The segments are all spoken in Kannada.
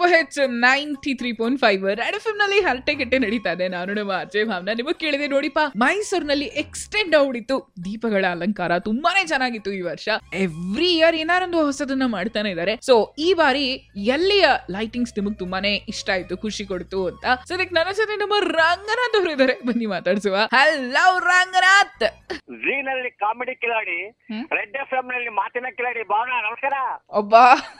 Super hits ninety three point five Red F ನಲ್ಲಿ ಹರಟೆ ಕೆಟ್ಟೆ ನಡೀತಾ ಇದೆ ನಾನು ನಮ್ಮ ಅಜಯ್ ಭಾವನ ನಿಮಗೆ ಕೇಳಿದೆ ನೋಡಿಪ್ಪ ಮೈಸೂರಿನಲ್ಲಿ ಎಕ್ಸ್ಟೆಂಡ್ ಹೊಡಿತು ದೀಪಗಳ ಅಲಂಕಾರ ತುಂಬಾನೇ ಚೆನ್ನಾಗಿತ್ತು ಈ ವರ್ಷ ಎವ್ರಿ ಇಯರ್ ಏನಾರೊಂದು ಹೊಸದನ್ನ ಮಾಡ್ತಾನೆ ಇದ್ದಾರೆ ಸೊ ಈ ಬಾರಿ ಎಲ್ಲಿಯ ಲೈಟಿಂಗ್ಸ್ ನಿಮಗೆ ತುಂಬಾನೇ ಇಷ್ಟ ಆಯ್ತು ಖುಷಿ ಕೊಡ್ತು ಅಂತ ಸೊ ಅದಕ್ಕೆ ನನ್ನ ಜೊತೆ ನಮ್ಮ ರಂಗನಾಥ್ ಅವರು ಇದ್ದಾರೆ ಬನ್ನಿ ಮಾತಾಡ್ಸುವ ಹಲೋ ರಂಗನಾಥ್ ಜೀ ನಲ್ಲಿ ಕಾಮಿಡಿ ಕಿಲಾಡಿ ಹ್ಮ್. ರೆಡ್ ಎಫ್ ಎಂ ನಲ್ಲಿ ಮಾತಿನ ಕಿಲಾಡಿ ಭಾವನಾ ನಮಸ್ಕಾರ ಒಬ್ಬ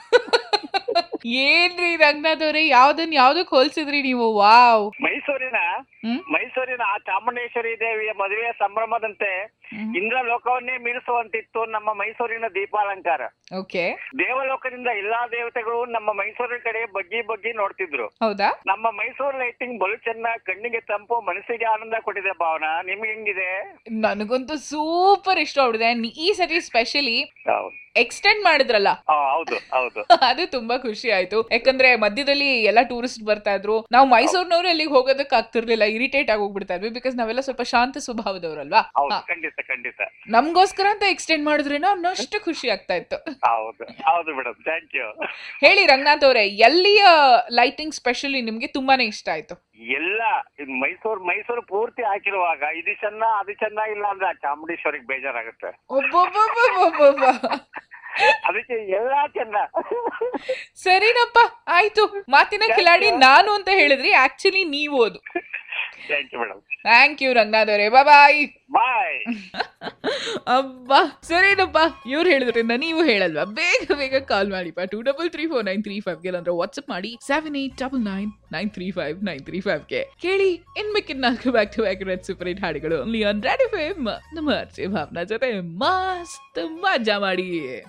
ಏನ್ರಿ ರಂಗನಾಥ್ ಅವ್ರೆ ಯಾವ್ದನ್ ಯಾವ್ದಕ್ ಹೋಲ್ಸಿದ್ರಿ ನೀವು ವಾವ್ ಮೈಸೂರಿನ ಹ್ಮ್ ಮೈಸೂರಿನ ಆ ಚಾಮುಂಡೇಶ್ವರಿ ದೇವಿಯ ಮದುವೆಯ ಸಂಭ್ರಮದಂತೆ ಹ್ಮ್. ಇಂದ್ರ ಲೋಕವನ್ನೇ ಮೀರಿಸುವಂತಿತ್ತು ನಮ್ಮ ಮೈಸೂರಿನ ದೀಪಾಲಂಕಾರ ಓಕೆ ದೇವಲೋಕದಿಂದ ಎಲ್ಲಾ ದೇವತೆಗಳು ನಮ್ಮ ಮೈಸೂರಿನ ಕಡೆ ಬಗ್ಗಿ ಬಗ್ಗಿ ನೋಡ್ತಿದ್ರು ಹೌದಾ ನಮ್ಮ ಮೈಸೂರು ಲೈಟಿಂಗ್ ಬಲು ಚೆನ್ನ ಕಣ್ಣಿಗೆ ತಂಪು ಮನಸ್ಸಿಗೆ ಆನಂದ ಕೊಟ್ಟಿದೆ ಭಾವನಾ ನಿಮ್ಗೆ ಹೆಂಗಿದೆ ನನಗಂತೂ ಸೂಪರ್ ಇಷ್ಟ ಆಗ್ಬಿಡಿದೆ ಈ ಸರಿ ಸ್ಪೆಷಲಿ ಹೌದು ಎಕ್ಸ್ಟೆಂಡ್ ಮಾಡಿದ್ರಲ್ಲ ಆ, ಹೌದು ಹೌದು ಅದು ತುಂಬಾ ಖುಷಿ ಆಯ್ತು ಯಾಕಂದ್ರೆ ಮಧ್ಯದಲ್ಲಿ ಎಲ್ಲ ಟೂರಿಸ್ಟ್ ಬರ್ತಾ ಇದ್ರು ನಾವು ಮೈಸೂರಿನವ್ರು ಅಲ್ಲಿಗೆ ಹೋಗೋದಕ್ಕೆ ಆಗ್ತಿರ್ಲಿಲ್ಲ ಇರಿಟೇಟ್ ಆಗಿ ಹೋಗ್ಬಿಡ್ತಾ ಇದ್ವಿ ಬಿಕಾಸ್ ನಾವೆಲ್ಲ ಸ್ವಲ್ಪ ಶಾಂತ ಸ್ವಭಾವದವ್ರಲ್ವಾ ಹೌದು ಹಾ. ಖಂಡಿತ ಖಂಡಿತ ನಮ್ಗೋಸ್ಕರ ಅಂತ ಎಕ್ಸ್ಟೆಂಡ್ ಮಾಡಿದ್ರೇನೋ ಅನ್ನೋಷ್ಟು ಖುಷಿ ಆಗ್ತಾ ಇತ್ತು ಹೌದು ಹೌದು ಮೇಡಮ್ ಥ್ಯಾಂಕ್ ಯು ಹೇಳಿ ರಂಗನಾಥ್ ಅವರೇ ಎಲ್ಲಿಯ ಲೈಟಿಂಗ್ ಸ್ಪೆಷಲಿ ನಿಮ್ಗೆ ತುಂಬಾನೇ ಇಷ್ಟ ಆಯ್ತು ಎಲ್ಲ ಇದ್ ಮೈಸೂರು ಮೈಸೂರು ಪೂರ್ತಿ ಹಾಕಿರುವಾಗ ಇದು ಚೆನ್ನ ಅದು ಚೆನ್ನ ಇಲ್ಲ ಅಂದ್ರೆ ಆ ಚಾಮುಂಡೇಶ್ವರಿಗೆ ಬೇಜಾರಾಗುತ್ತೆ ಒಬ್ಬೊಬ್ಬೊಬ್ಬೊಬ್ಬೊಬ್ಬ ಅದಕ್ಕೆ ಎಲ್ಲಾ ಚೆನ್ನ ಸರಿನಪ್ಪ ಆಯ್ತು ಮಾತಿನ ಕಿಲಾಡಿ ನಾನು ಅಂತ ಹೇಳಿದ್ರಿ ಆಕ್ಚುಲಿ ನೀವು ಅದು thank you madam thank you Ranganath ಅವರೇ ಬಾಯ್ ಬಾಯ್ ಅಬ್ಬಾ ಸರಿನಪ್ಪ ಇವ್ರು ಹೇಳಿದ್ರಿಂದ ನೀವು ಹೇಳಲ್ವಾ ಬೇಗ ಬೇಗ ಕಾಲ್ ಮಾಡಿಪ್ಪ two double three four nine three five ಗೆ ಅಂದ್ರೆ ವಾಟ್ಸ್ಆಪ್ ಮಾಡಿ seven eight double nine nine three five nine three five ಗೆ ಕೇಳಿ ಇನ್ ಮಿಕ್ಕಿದ ನಾಲ್ಕು back to back Red super hit ಹಾಡುಗಳು ಓನ್ಲಿ ಆನ್ ರೆಡ್ ಎಫ್ ನಮ್ಮ ಅರ್ಚೆ ಭಾವನಾ ಜೊತೆ ಮಸ್ತ್ ಮಜಾ ಮಾಡಿ